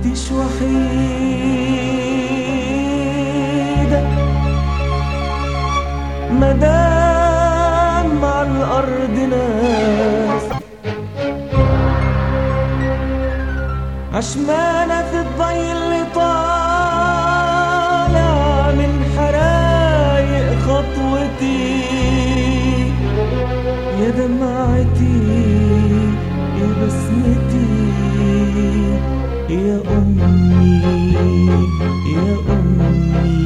كنتش وحيدة مدام على الأرض ناس عشمانة في الضي اللي طالع من حرايق خطوتي يا دمعتي يا بسمتي يا أمي يا أمي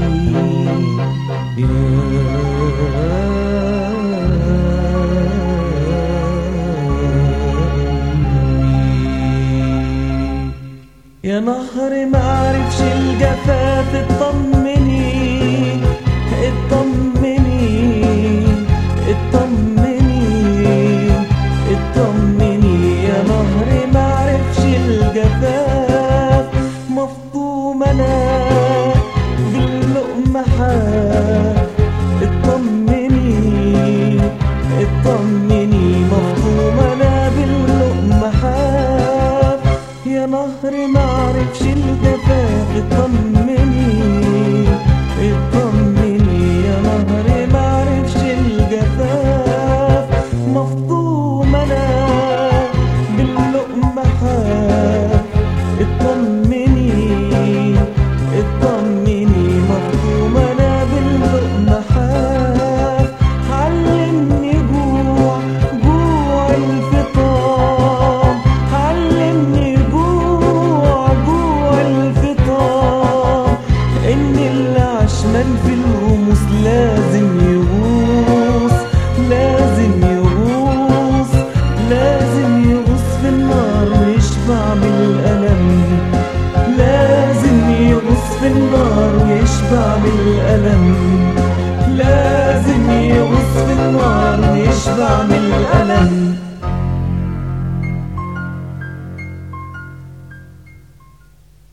يا يا نهر معرفش الجفاف اطمني اطمني اطمني اطمني يا نهر معرفش الجفاف مفطوم انا باللقمة حاف اطمني اطمني مفطوم انا باللقمة حاف يا نهر معرفش الجفاف اطمني اطمني يا نهر معرفش الجفاف مفطوم انا باللقمة حاف اطمني اطمني مفطوم انا باللقمة حاف علمني جوع جوع الفطام علمني جوع جوع الفطام ان اللي عشمان في الرموس لازم يغوص لازم يغوص لازم يغوص في النار ويشبع من الألم